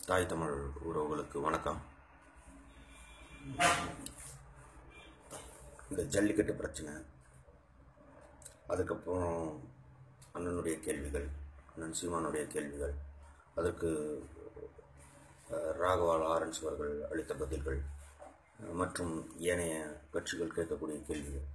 தாய் தமிழ் உறவுகளுக்கு வணக்கம் இந்த ஜல்லிக்கட்டு பிரச்சனை அதுக்கப்புறம் அண்ணனுடைய கேள்விகள் அண்ணன் சீமானுடைய கேள்விகள் அதற்கு அஹ், ராகவா லாரன்ஸ் அவர்கள் அளித்த பதில்கள் அஹ், மற்றும் ஏனைய கட்சிகள் கேட்கக்கூடிய கேள்விகள்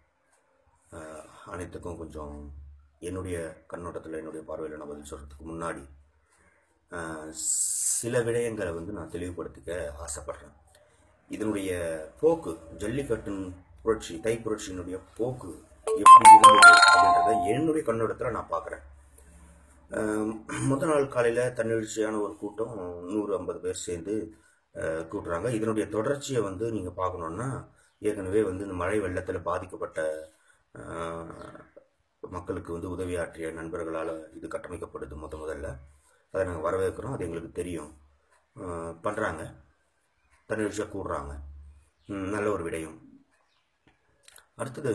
அஹ், அனைத்துக்கும் கொஞ்சம் என்னுடைய கண்ணோட்டத்தில் என்னுடைய பார்வையில் நான் பதில் சொல்கிறதுக்கு முன்னாடி ஆஹ் சில விடயங்களை வந்து நான் தெளிவுபடுத்திக்க ஆசைப்படுறேன் இதனுடைய போக்கு ஜல்லிக்கட்டின் புரட்சி தை புரட்சியினுடைய போக்கு எப்படி இருந்தது அப்படின்றத என்னுடைய கண்ணோட்டத்தில் நான் பார்க்குறேன் முதல் நாள் காலையில் தன்னெழுச்சியான ஒரு கூட்டம் நூறு ஐம்பது பேர் சேர்ந்து ஆஹ் கூட்டுறாங்க இதனுடைய தொடர்ச்சியை வந்து நீங்கள் பார்க்கணுன்னா ஏற்கனவே வந்து இந்த மழை வெள்ளத்தில் பாதிக்கப்பட்ட ஆஹ் மக்களுக்கு வந்து உதவியாற்றிய நண்பர்களால் இது கட்டமைக்கப்படுது முத முதல்ல அதை நாங்கள் வரவேற்கிறோம் அது எங்களுக்கு தெரியும் பண்ணுறாங்க தன்னெழுச்சியாக கூடுறாங்க ம், நல்ல ஒரு விடயம் அடுத்தது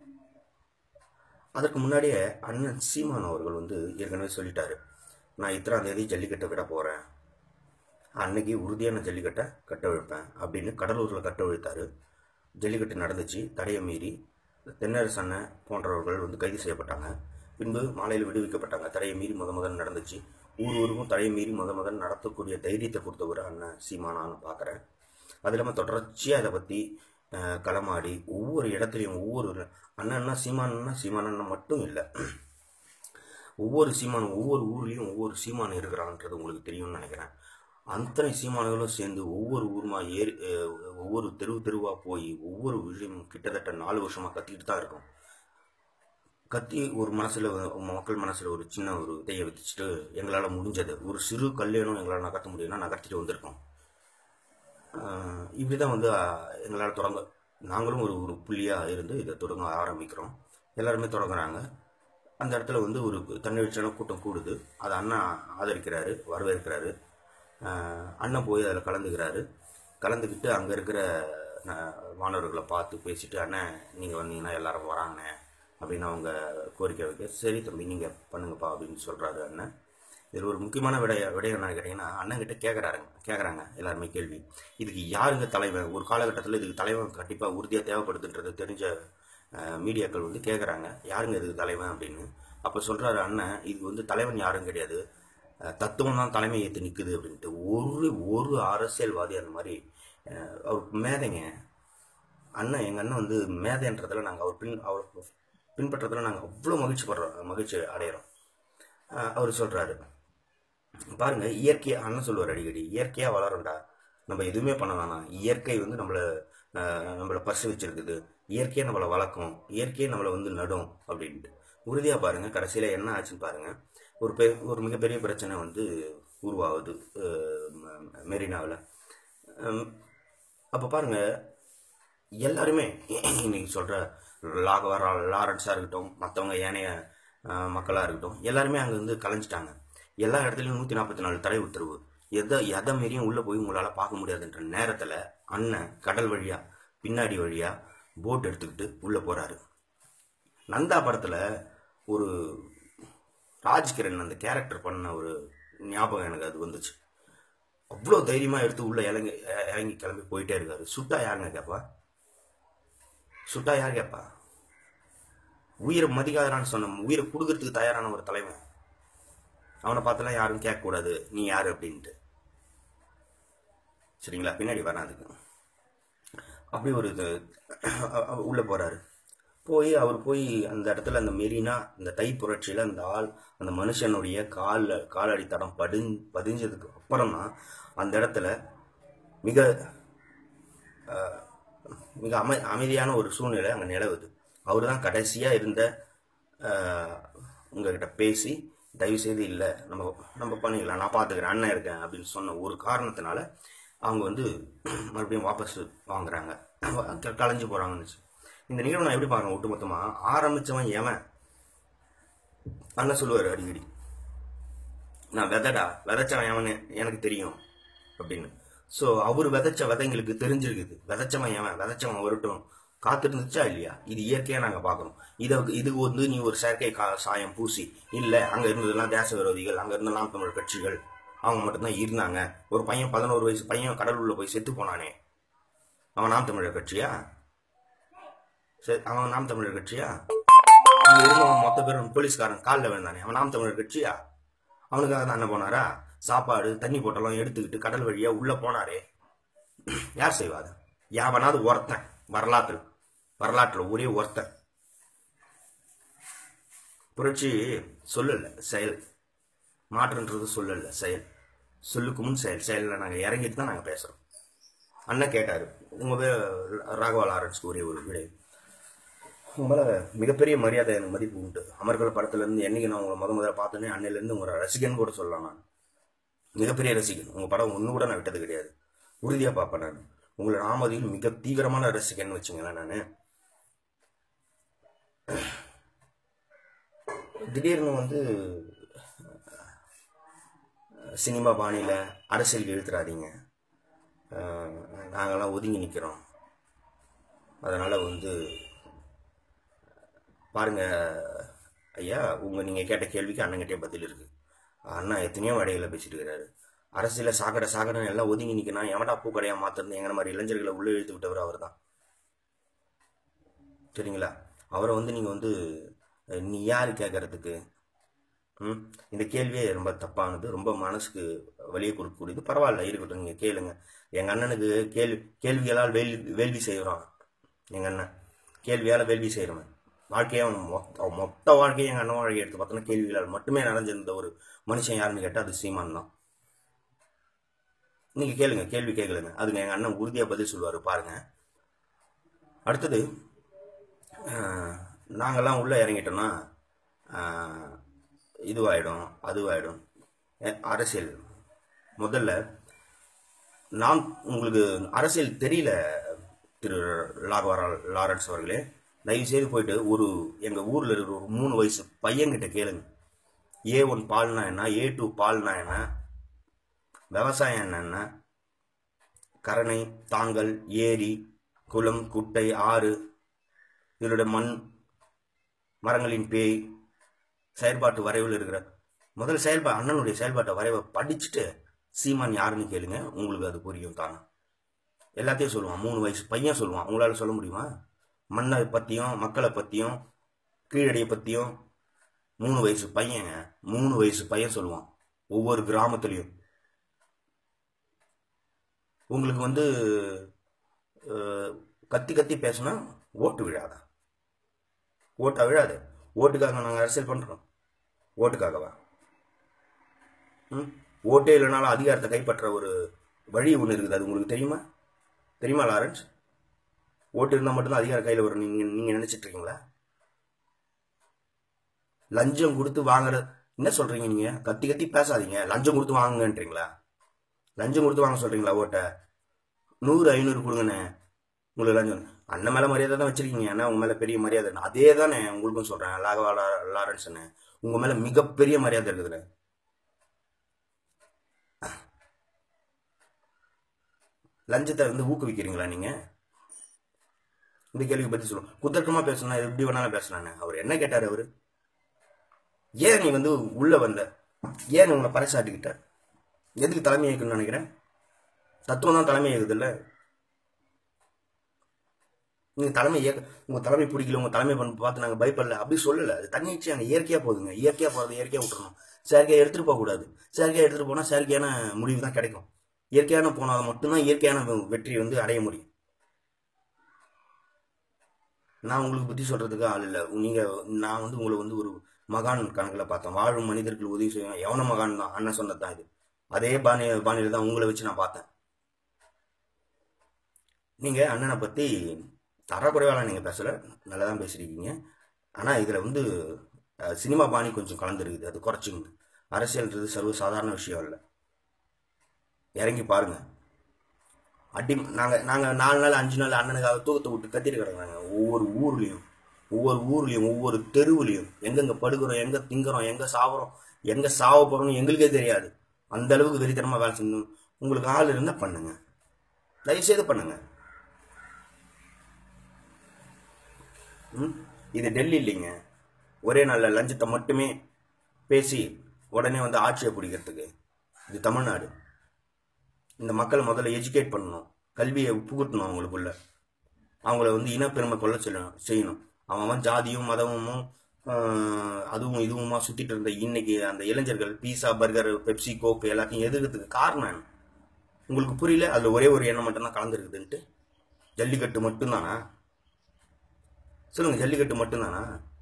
அதற்கு முன்னாடியே அண்ணன் சீமான் அவர்கள் வந்து ஏற்கனவே சொல்லிட்டாரு நான் இத்தனாம் தேதி ஜல்லிக்கட்டை விட போகிறேன் அன்னைக்கு உறுதியான ஜல்லிக்கட்டை கட்ட வைப்பேன் அப்படின்னு கடலூரில் கட்ட வைத்தாரு ஜல்லிக்கட்டு நடந்துச்சு தடையை மீறி தென்னரசு அண்ணன் போன்றவர்கள் வந்து கைது செய்யப்பட்டாங்க பின்பு மாலையில் விடுவிக்கப்பட்டாங்க தடையை மீறி முத முதல் நடந்துச்சு ஊர் ஊருக்கும் தடையை மீறி முத முதல் நடத்தக்கூடிய தைரியத்தை கொடுத்தவர் அண்ணன் சீமானான்னு பார்க்குறேன் அது இல்லாமல் தொடர்ச்சியாக இதை பற்றி களமாடி ஒவ்வொரு இடத்துலையும் ஒவ்வொரு அண்ணன்னா சீமானன்னா சீமானன்னா மட்டும் இல்லை ஒவ்வொரு சீமானும் ஒவ்வொரு ஊர்லேயும் ஒவ்வொரு சீமான் இருக்கிறான்றது உங்களுக்கு தெரியும்னு நினைக்கிறேன் அத்தனை சீமான்களும் சேர்ந்து ஒவ்வொரு ஊருமா ஏறி அஹ், ஒவ்வொரு தெருவு தெருவாக போய் ஒவ்வொரு விஷயம் கிட்டத்தட்ட நாலு வருஷமாக கத்திட்டு தான் இருக்கும் கத்தி ஒரு மனசில் மக்கள் மனசில் ஒரு சின்ன ஒரு இதையை விதிச்சுட்டு எங்களால் முடிஞ்சது ஒரு சிறு கல்யாணம் எங்களால் நகர்த்த முடியும்னா நகர்த்திட்டு வந்திருக்கோம் ஆஹ் இப்படி தான் வந்து எங்களால் தொடங்க நாங்களும் ஒரு ஒரு புள்ளியாக இருந்து இதை தொடங்க ஆரம்பிக்கிறோம் எல்லாருமே தொடங்குறாங்க அந்த இடத்துல வந்து ஒரு தன்னெழுச்சியான கூட்டம் கூடுது அதை அண்ணா ஆதரிக்கிறாரு வரவேற்கிறாரு ஆஹ் அண்ணன் போய் அதில் கலந்துக்கிறாரு கலந்துக்கிட்டு அங்கே இருக்கிற அஹ், மாணவர்களை பார்த்து பேசிட்டு அண்ணன் நீங்கள் வந்தீங்கன்னா எல்லாரும் வராங்க அப்படின்னு அவங்க கோரிக்கை வைக்க சரி தம்பி நீங்கள் பண்ணுங்கப்பா அப்படின்னு சொல்கிறாரு அண்ணன் இதில் ஒரு முக்கியமான விடைய விடயம் என்ன கேட்டிங்கன்னா அண்ணன்கிட்ட கேட்குறாருங்க கேட்குறாங்க எல்லாருமே கேள்வி இதுக்கு யாருங்க தலைவன் ஒரு காலகட்டத்தில் இதுக்கு தலைவன் கண்டிப்பாக உறுதியாக தேவைப்படுதுன்றது தெரிஞ்ச அஹ், மீடியாக்கள் வந்து கேட்குறாங்க யாருங்க இதுக்கு தலைவன் அப்படின்னு அப்போ சொல்கிறாரு அண்ணன் இதுக்கு வந்து தலைவன் யாரும் கிடையாது அஹ், தத்துவம் தான் தலைமை ஏற்று நிற்குது அப்படின்ட்டு ஒரு ஒரு அரசியல்வாதி அந்த மாதிரி அஹ், அவர் மேதைங்க அண்ணன் எங்கள் அண்ணன் வந்து மேதைன்றதுல நாங்கள் அவர் பின் அவர் பின்பற்றதுல நாங்கள் அவ்வளோ மகிழ்ச்சி படுறோம் மகிழ்ச்சி அடையிறோம் அவர் சொல்கிறாரு பாருங்க இயற்கையா அண்ணன் சொல்லுவார் அடிக்கடி இயற்கையா வளரும்டா நம்ம எதுவுமே பண்ண வேணாம் இயற்கை வந்து நம்மளை ஆஹ், நம்மளை பசு வச்சிருக்குது இயற்கையை நம்மளை வளர்க்கும் இயற்கையை நம்மளை வந்து நடும் அப்படின்ட்டு உறுதியாக பாருங்க கடைசியில் என்ன ஆச்சுன்னு பாருங்க ஒரு பெ ஒரு மிகப்பெரிய பிரச்சனை வந்து உருவாகுது மெரினாவில் அப்போ பாருங்க எல்லாருமே இன்னைக்கு சொல்கிற லாகவா லாரன்ஸாக இருக்கட்டும் மற்றவங்க ஏனைய மக்களாக இருக்கட்டும் எல்லாருமே அங்கே வந்து கலைஞ்சிட்டாங்க எல்லா இடத்துலையும் நூற்றி நாற்பத்தி நாலு தடை உத்தரவு எதை எதை மீறியும் உள்ளே போய் உங்களால் பார்க்க முடியாதுன்ற நேரத்தில் அண்ணன் கடல் வழியாக பின்னாடி வழியாக போட் எடுத்துக்கிட்டு உள்ளே போகிறாரு நந்தா படத்தில் ஒரு ராஜ்கிரண் அந்த கேரக்டர் பண்ண ஒரு ஞாபகம் எனக்கு அது வந்துச்சு அவ்வளோ தைரியமாக எடுத்து உள்ளே இறங்கி இறங்கி கிளம்பி போயிட்டே இருக்காரு சுட்டா யாருங்க கேட்பா சுட்டா யார் கேட்பா உயிரை மதிக்காதரான்னு சொன்ன உயிரை கொடுக்கறதுக்கு தயாரான ஒரு தலைவன் அவனை பார்த்தெல்லாம் யாரும் கேட்கக்கூடாது நீ யாரு அப்படின்ட்டு சரிங்களா பின்னாடி வரேன் அதுக்கு அப்படி ஒரு இது உள்ள போறாரு போய் அவர் போய் அந்த இடத்துல அந்த மெரினா இந்த தை புரட்சியில் அந்த ஆள் அந்த மனுஷனுடைய கால் காலடி தடம் படி பதிஞ்சதுக்கு அப்புறம் தான் அந்த இடத்துல மிக அஹ், மிக அமை அமைதியான ஒரு சூழ்நிலை அங்கே நிலவுது அவர் தான் கடைசியாக இருந்த அஹ், உங்ககிட்ட பேசி தயவு செய்து இல்லை நம்ம நம்ம பண்ணிக்கலாம் நான் பார்த்துக்கிறேன் அண்ணன் இருக்கேன் அப்படின்னு சொன்ன ஒரு காரணத்தினால அவங்க வந்து மறுபடியும் வாபஸ் வாங்குறாங்க க- கலைஞ்சு போகிறாங்கன்னு வச்சு. இந்த நிகழ்வு நான் எப்படி பார்க்குறேன் ஒட்டுமொத்தமாக ஆரம்பித்தவன் எவன் அண்ணன் சொல்லுவார் அடிக்கடி நான் விதைடா விதைச்சவன் எவன் எனக்கு தெரியும் அப்படின்னு ஸோ அவர் விதைச்ச விதைங்களுக்கு தெரிஞ்சிருக்குது விதைச்சவன் எவன் விதைச்சவன் வரட்டும் காத்திருந்துச்சா இல்லையா இது இயற்கையாக நாங்கள் பார்க்கணும் இதை இதுக்கு வந்து நீ ஒரு செயற்கை கா சாயம் பூசி இல்லை அங்கே இருந்ததெல்லாம் தேச விரோதிகள் அங்கே இருந்தெல்லாம் தமிழ் கட்சிகள் அவங்க மட்டும்தான் இருந்தாங்க ஒரு பையன் பதினோரு வயசு பையன் கடலூரில் போய் செத்து போனானே அவன் நாம் தமிழர் கட்சியா சரி அவன் நாம் தமிழர் கட்சியா அங்க இருந்தவன் மொத்த பேரும் போலீஸ்காரன் காலில் விழுந்தானே அவன் நாம் தமிழர் கட்சியா அவனுக்காக தான் என்ன போனாரா சாப்பாடு தண்ணி போட்டெல்லாம் எடுத்துக்கிட்டு கடல் வழியா உள்ள போனாரே யார் செய்வாது யாவனாவது ஒருத்தன் வரலாற்று வரலாற்றுல ஒரே ஒருத்தன் புரட்சி சொல்லல செயல் மாற்றுன்றது சொல்லல செயல் சொல்லுக்கு முன் செயல் செயலில் நாங்கள் இறங்கிட்டு தான் நாங்கள் பேசுகிறோம் அண்ணன் கேட்டார் உங்கள் பேர் ராகவா லாரன்ஸ்க்கு ஒரே ஒரு விடை உங்க மேலே மிகப்பெரிய மரியாதை எனக்கு மதிப்பு உண்டு அமர்கள் படத்துலேருந்து என்னைக்கு நான் உங்களை முத முதல்ல பார்த்தோன்னே அன்னையிலேருந்து உங்களை ரசிகன் கூட சொல்லலாம் நான் மிகப்பெரிய ரசிகன் உங்கள் படம் ஒன்று கூட நான் விட்டது கிடையாது உறுதியாக பார்ப்பேன் நான் உங்களை நாமதியில் மிக தீவிரமான ரசிகன் வச்சுங்களேன் நான் திடீர்னு வந்து சினிமா பாணியில் அரசியல் இழுத்துறாதீங்க அஹ், நாங்கெல்லாம் ஒதுங்கி நிற்கிறோம் அதனால் வந்து பாருங்க ஐயா உங்கள் நீங்கள் கேட்ட கேள்விக்கு அண்ணங்கிட்டே பதில் இருக்குது அண்ணா எத்தனையோ வடைகளை பேசிட்டு இருக்கிறாரு அரசியல சாக்கடை சாக்கடை எல்லாம் ஒதுங்கி நிற்கணும் எவன்டா பூக்கடையாக மாற்றுறது எங்களை மாதிரி இளைஞர்களை உள்ளே இழுத்து விட்டவர் அவர் தான் சரிங்களா அவரை வந்து நீங்கள் வந்து அஹ், நீ யார் கேட்கறதுக்கு ம் இந்த கேள்வியே ரொம்ப தப்பானது ரொம்ப மனசுக்கு வலியை கொடுக்கக்கூடியது பரவாயில்ல இருக்கட்டும் நீங்கள் கேளுங்க எங்கள் அண்ணனுக்கு கேள்வி கேள்விகளால் வேள்வி வேள்வி செய்கிறோம் எங்கள் அண்ணன் கேள்வியால் வேள்வி செய்கிறவன் வாழ்க்கையை அவன் மொத்த அவன் மொத்த வாழ்க்கையை எங்கள் அண்ணன் வாழ்க்கையை எடுத்து பார்த்தோன்னா கேள்விகளால் மட்டுமே நிறைஞ்சிருந்த ஒரு மனுஷன் யாருன்னு கேட்டால் அது சீமான் தான் நீங்கள் கேளுங்க கேள்வி கேட்கலுங்க அதுங்க எங்கள் அண்ணன் உறுதியாக பதில் சொல்லுவார் பாருங்க அடுத்தது ஆஹ், நாங்கெல்லாம் உள்ளே இறங்கிட்டோம்னா ஆஹ், இதுவாயிடும் அதுவாயிடும் எ- அரசியல் முதல்ல நான் உங்களுக்கு அரசியல் தெரியல திரு லார்வாரா லாரன்ஸ் அவர்களே தயவு செய்து போயிட்டு ஒரு எங்கள் ஊரில் இருக்கிற ஒரு மூணு வயசு பையன்கிட்ட கேளுங்க ஏ ஒன் பால்னா என்ன ஏ டூ பால்னா என்ன விவசாயம் என்னென்ன கரணை தாங்கல் ஏரி குளம் குட்டை ஆறு இதோட மண் மரங்களின் பேய் செயல்பாட்டு வரைவில் இருக்கிற முதல் செயல்பா அண்ணனுடைய செயல்பாட்டு வரைவை படிச்சுட்டு சீமான் யாருன்னு கேளுங்க உங்களுக்கு அது புரியும் தானே எல்லாத்தையும் சொல்லுவான் மூணு வயசு பையன் சொல்லுவான் உங்களால் சொல்ல முடியுமா மண்ணை பற்றியும் மக்களை பற்றியும் கீழடியை பற்றியும் மூணு வயசு பையன் மூணு வயசு பையன் சொல்லுவான் ஒவ்வொரு கிராமத்துலேயும் உங்களுக்கு வந்து அஹ், கத்தி கத்தி பேசுனா ஓட்டு விழாதா ஓட்டா விழாது ஓட்டுக்காக நாங்கள் அரசியல் பண்ணுறோம் ஓட்டுக்காகவா ம் ஓட்டே இல்லைனாலும் அதிகாரத்தை கைப்பற்ற ஒரு வழி ஒன்று இருக்குது அது உங்களுக்கு தெரியுமா தெரியுமா லாரன்ஸ் ஓட்டு இருந்தால் மட்டும்தான் அதிகாரம் கையில் வரும் நீங்கள் நீங்கள் நினச்சிட்டு இருக்கீங்களா லஞ்சம் கொடுத்து வாங்குற என்ன சொல்கிறீங்க நீங்கள் கத்தி கத்தி பேசாதீங்க லஞ்சம் கொடுத்து வாங்குங்கன்றீங்களா லஞ்சம் கொடுத்து வாங்க சொல்கிறீங்களா ஓட்டை நூறு ஐநூறு கொடுங்கண்ணே உங்களுக்கு லஞ்சம் அண்ணன் மேலே மரியாதை தான் வச்சிருக்கீங்க அண்ணா உங்க மேலே பெரிய மரியாதை இருக்கு. அதே தானே உங்களுக்கும் சொல்கிறேன் லாகவா லா- லாரன்ஸ்னு உங்கள் மேலே மிகப்பெரிய மரியாதை இருக்குதுண்ணே லஞ்சத்தை வந்து ஊக்குவிக்கிறீங்களா நீங்கள் இந்த கேள்விக்கு பற்றி சொல்லுவோம் குதர்க்கமாக பேசணும் எப்படி வேணாலும் பேசலான்னு அவர் என்ன கேட்டார் அவர் ஏன் நீ வந்து உள்ளே வந்த ஏன் நீ உங்களை பறைசாட்டிக்கிட்ட எதுக்கு தலைமை இயக்கணும்னு நினைக்கிறேன் தத்துவம் தான் தலைமை இயக்குதுல்ல நீங்கள் தலைமை இயக்க உங்கள் தலைமை பிடிக்கல உங்கள் தலைமை பண்ண பார்த்து நாங்கள் பயப்படல அப்படி சொல்லலை அது தன்னிச்சு அங்கே இயற்கையாக போகுதுங்க இயற்கையாக போகிறது இயற்கையாக விட்டுறணும் செயற்கையாக எடுத்துகிட்டு போகக்கூடாது செயற்கையாக எடுத்துகிட்டு போனால் செயற்கையான முடிவு தான் கிடைக்கும் இயற்கையான போனால் மட்டும்தான் இயற்கையான வெ- வெற்றி வந்து அடைய முடியும் நான் உங்களுக்கு புத்தி சொல்கிறதுக்கு ஆள் இல்லை நீங்கள் நான் வந்து உங்களை வந்து ஒரு மகான் கணக்கில் பார்த்தேன் வாழும் மனிதர்கள் உதவி செய்யும் எவன மகான் தான் அண்ணன் சொன்னது தான் இது அதே பாணி பாணியில் தான் உங்களை வச்சு நான் பார்த்தேன் நீங்கள் அண்ணனை பற்றி தரக்குறைவாலாம் நீங்கள் பேசலை நல்லா தான் பேசியிருக்கீங்க ஆனால் இதில் வந்து அஹ், சினிமா பாணி கொஞ்சம் கலந்துருக்குது அது குறைச்சிங்க அரசியல்ன்றது சர்வ சாதாரண விஷயம் இல்லை இறங்கி பாருங்க அடி நாங்கள் நாங்கள் நாலு நாள் அஞ்சு நாள் அண்ணனுக்காக தூக்கத்தை விட்டு கத்திட்டு கிடக்குறாங்க ஒவ்வொரு ஊர்லேயும் ஒவ்வொரு ஊர்லேயும் ஒவ்வொரு தெருவுலையும் எங்கெங்கே படுக்கிறோம் எங்கே திங்குறோம் எங்கே சாவுறோம் எங்கே சாவ போகிறோம்னு எங்களுக்கே தெரியாது அந்த அளவுக்கு வெறித்தனமாக வேலை செய்யணும் உங்களுக்கு ஆள் இருந்தால் பண்ணுங்க தயவுசெய்து பண்ணுங்க ம் இது டெல்லி இல்லைங்க ஒரே நாளில் லஞ்சத்தை மட்டுமே பேசி உடனே வந்து ஆட்சியை பிடிக்கிறதுக்கு இது தமிழ்நாடு இந்த மக்களை முதல்ல எஜுகேட் பண்ணணும் கல்வியை புகுட்டணும் அவங்களுக்குள்ள அவங்கள வந்து இனப்பெருமை கொள்ள சொல்லணும் செய்யணும் அவன் அவன் ஜாதியும் மதமும் ஆஹ், அதுவும் இதுவுமா சுத்திட்டு இருந்த இன்னைக்கு அந்த இளைஞர்கள் பீஸா பர்கர் பெப்சி கோக் எல்லாத்தையும் எதிர்க்கிறதுக்கு காரணம் என்ன உங்களுக்கு புரியல அதுல ஒரே ஒரு எண்ணம் மட்டும்தான் கலந்துருக்குதுன்ட்டு ஜல்லிக்கட்டு மட்டும்தானா சொல்லுங்க ஜல்லிக்கட்டு மட்டும்தானா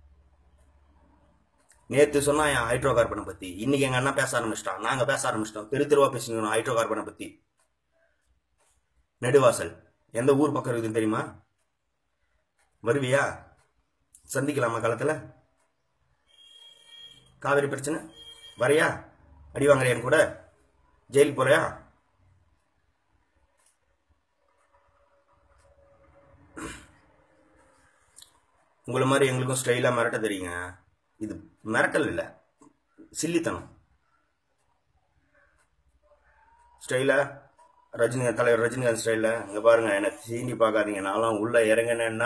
நேத்து சொன்னா என் ஹைட்ரோ கார்பனை பத்தி இன்னைக்கு எங்க அண்ணா பேச ஆரம்பிச்சிட்டான் நாங்க பேச ஆரம்பிச்சிட்டோம் தெரு தெருவா பேசிக்கணும் ஹைட்ரோ கார்பனை பத்தி நெடுவாசல் எந்த ஊர் பக்கம் இருக்குதுன்னு தெரியுமா வருவியா சந்திக்கலாமா காலத்துல காவிரி பிரச்சனை வரையா அடி வாங்குறியா என் கூட ஜெயிலுக்கு போறியா உங்களை மாதிரி எங்களுக்கும் ஸ்டைலாக மிரட்ட தெரியுங்க இது மிரட்டல் இல்லை சில்லித்தனம் ஸ்டைலாக ரஜினி தலைவர் ரஜினிகாந்த் ஸ்டைலில் இங்கே பாருங்க என்னை சீண்டி பார்க்காதீங்க நான்லாம் உள்ளே இறங்கினேன்னா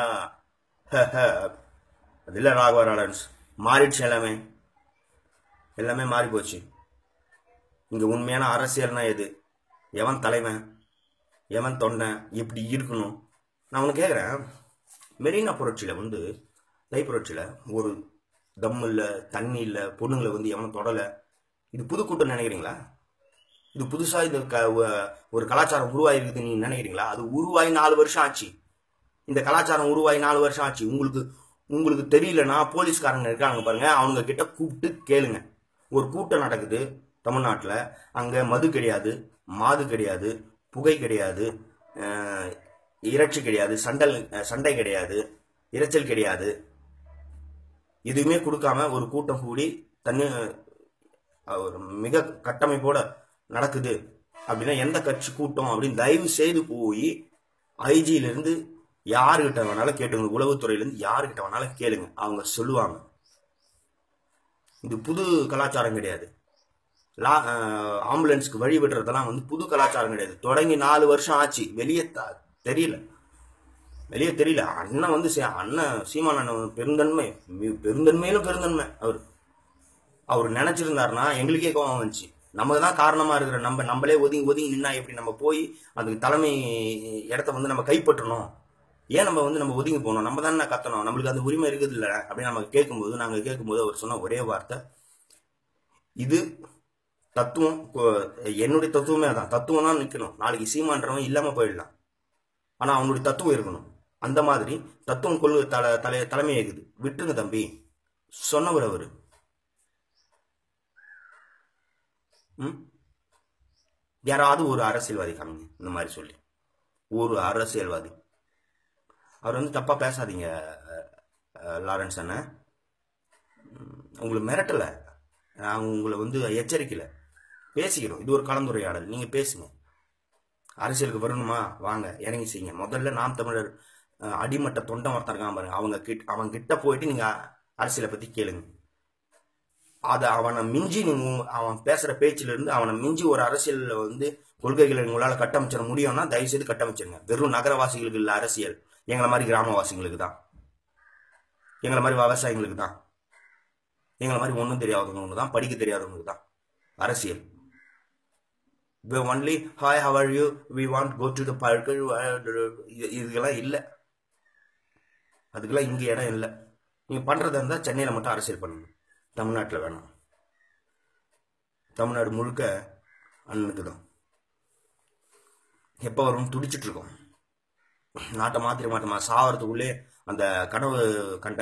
அது இல்லை ராகவா லாரன்ஸ் மாறிடுச்சு எல்லாமே எல்லாமே மாறி போச்சு இங்கே உண்மையான அரசியல்னா எது எவன் தலைவன் எவன் தொண்டன் இப்படி இருக்கணும் நான் உனக்கு கேட்குறேன் மெரினா புரட்சியில் வந்து தை புரட்சியில் ஒரு தம் இல்லை தண்ணி இல்லை பொண்ணுங்களை வந்து எவனும் தொடலை இது புதுக்கூட்டம் நினைக்கிறீங்களா இது புதுசாக இது க வ- ஒரு கலாச்சாரம் உருவாயிருக்குது நீங்க நினைக்கிறீங்களா அது உருவாகி நாலு வருஷம் ஆச்சு இந்த கலாச்சாரம் உருவாகி நாலு வருஷம் ஆச்சு உங்களுக்கு உங்களுக்கு தெரியலனா போலீஸ்காரங்க இருக்காங்க பாருங்க அவங்க கிட்ட கூப்பிட்டு கேளுங்க ஒரு கூட்டம் நடக்குது தமிழ்நாட்டில் அங்கே மது கிடையாது மாது கிடையாது புகை கிடையாது அஹ், இறைச்சி கிடையாது சண்டல் அஹ், சண்டை கிடையாது இரைச்சல் கிடையாது எதுவுமே கொடுக்காம ஒரு கூட்டம் கூடி தண்ணி அஹ், ஒரு மிக கட்டமைப்போட நடக்குது அப்படின்னா எந்த கட்சி கூட்டம் அப்படின்னு தயவு செய்து போய் ஐஜியில இருந்து யாருக்கிட்ட வேணாலும் கேட்டுங்க உளவுத்துறையில இருந்து யாருக்கிட்ட வேணாலும் கேளுங்க அவங்க சொல்லுவாங்க இது புது கலாச்சாரம் கிடையாது லா அஹ், ஆம்புலன்ஸ்க்கு வழி விடுறதெல்லாம் வந்து புது கலாச்சாரம் கிடையாது தொடங்கி நாலு வருஷம் ஆச்சு வெளியே த- தெரியல வெளியே தெரியல அண்ணன் வந்து சே- அண்ணன் சீமான் அண்ணன் பெருந்தன்மை மி- பெருந்தன்மையிலும் பெருந்தன்மை அவர் அவர் நினைச்சிருந்தாருன்னா எங்களுக்கே கோவம் வந்துச்சு நம்ம தான் காரணமா இருக்கிற நம்ம நம்மளே ஒதுங்கி ஒதுங்கி நின்னா எப்படி நம்ம போய் அதுக்கு தலைமை இடத்த வந்து நம்ம கைப்பற்றணும் ஏன் நம்ம வந்து நம்ம ஒதுங்கி போகணும் நம்ம தானே கத்தணும் நம்மளுக்கு அந்த உரிமை இருக்குது இல்லை அப்படின்னு நம்ம கேட்கும்போது நாங்கள் கேட்கும்போது அவர் சொன்ன ஒரே வார்த்தை இது தத்துவம் கொ- என்னுடைய தத்துவமே அதான் தத்துவம் தான் நிற்கணும் நாளைக்கு சீமான்றவன் இல்லாமல் போயிடலாம் ஆனால் அவனுடைய தத்துவம் இருக்கணும் அந்த மாதிரி தத்துவம் கொள்கை தலை தலை தலைமை இருக்குது விட்டுருங்க தம்பி சொன்னவர் அவர் ம் யாராவது ஒரு அரசியல்வாதி காமிங்க இந்த மாதிரி சொல்லி ஒரு அரசியல்வாதி அவர் வந்து தப்பாக பேசாதீங்க அஹ், அஹ், லாரன்ஸ் அண்ணன் ம், உங்களை மிரட்டலை நான் உங்களை வந்து எச்சரிக்கலை பேசிக்கிறோம் இது ஒரு கலந்துரையாடல் நீங்கள் பேசுங்க அரசியலுக்கு வரணுமா வாங்க இறங்கி செய்யுங்க முதல்ல நாம் தமிழர் அஹ், அடிமட்ட தொண்டன் ஒருத்தன் இருக்கான் பாருங்க அவங்க கிட்ட அவங்க கிட்ட போயிட்டு நீங்கள் அரசியலை பற்றி கேளுங்க அதை அவனை மிஞ்சி நீங்க அவன் பேசுற பேச்சுல இருந்து அவனை மிஞ்சி ஒரு அரசியல்ல வந்து கொள்கைகளை உங்களால கட்டமைச்சிட முடியும்னா தயவு செய்து கட்டமைச்சிருங்க வெறும் நகரவாசிகளுக்கு இல்ல அரசியல் எங்களை மாதிரி கிராமவாசிகளுக்கு தான் எங்களை மாதிரி விவசாயிகளுக்கு தான் எங்களை மாதிரி ஒன்றும் தெரியாதவங்களுக்கு தான் படிக்க தெரியாதவங்களுக்கு தான் அரசியல் only hi how are you we want go to the park இதுக்கெல்லாம் இல்லை அதுக்கெல்லாம் இங்கே இடம் இல்லை நீங்கள் பண்ணுறதா இருந்தால் சென்னையில் மட்டும் அரசியல் பண்ணணும் தமிழ்நாட்டில் வேணாம் தமிழ்நாடு முழுக்க அண்ணனுக்கு தான் எப்போ வரும்னு துடிச்சிட்டு இருக்கோம் நாட்டை மாத்திர மாட்டோமா சாவறதுக்குள்ளே அந்த கனவு கண்ட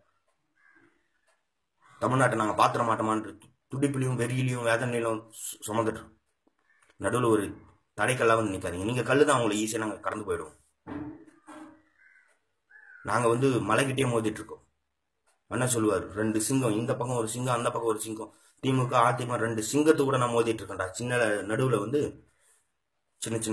தமிழ்நாட்டை நாங்கள் பாத்திர மாட்டோமான்ற துடிப்புலையும் வெறியிலையும் வேதனையிலும் சு- சுமந்துட்டு நடுவில் ஒரு தடைக்கல்லாம் வந்து நிற்காதீங்க நீங்கள் கல்லு தான் அவங்கள ஈஸியாக நாங்கள் கடந்து போயிடுவோம் நாங்கள் வந்து மலைக்கிட்டே மோதிட்டு இருக்கோம் அண்ணன் சொல்லுவார் ரெண்டு சிங்கம் இந்த பக்கம் ஒரு சிங்கம் அந்த பக்கம் ஒரு சிங்கம் திமுக அதிமுக ரெண்டு சிங்கத்து கூட நான் மோதிட்டு இருக்கேன்டா சின்ன நடுவில் வந்து சின்ன சின்ன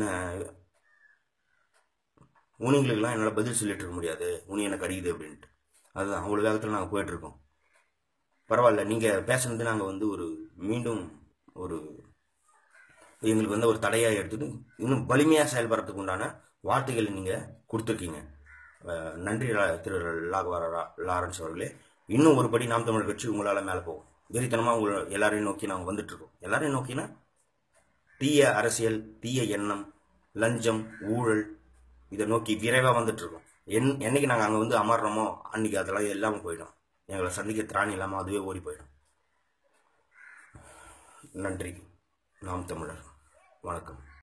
உனிங்களுக்கெல்லாம் என்னால் பதில் சொல்லிட்டு இருக்க முடியாது உனி எனக்கு அடிக்குது அப்படின்ட்டு அதுதான் அவ்வளோ வேகத்தில் நாங்கள் போயிட்டு இருக்கோம் பரவாயில்ல நீங்கள் பேசுனது நாங்கள் வந்து ஒரு மீண்டும் ஒரு எங்களுக்கு வந்து ஒரு தடையாக எடுத்துட்டு இன்னும் வலிமையாக செயல்படுறதுக்கு உண்டான வார்த்தைகளை நீங்கள் கொடுத்துருக்கீங்க அஹ் நன்றி லா- திரு லாகவர ரா- லாரன்ஸ் அவர்களே இன்னும் ஒரு படி நாம் தமிழர் கட்சி உங்களால் மேலே போகும் வெறித்தனமாக உங்களை எல்லாரையும் நோக்கி நாங்கள் வந்துட்டு இருக்கோம் எல்லாரையும் நோக்கினா தீய அரசியல் தீய எண்ணம் லஞ்சம் ஊழல் இதை நோக்கி விரைவாக வந்துட்டு இருக்கோம் என் என்னைக்கு நாங்கள் அங்கே வந்து அமர்றோமோ அன்னைக்கு அதெல்லாம் எல்லாமே போயிடும் எங்களை சந்திக்க திராணி இல்லாமல் அதுவே ஓடி போயிடும் நன்றி நாம் தமிழர் வணக்கம்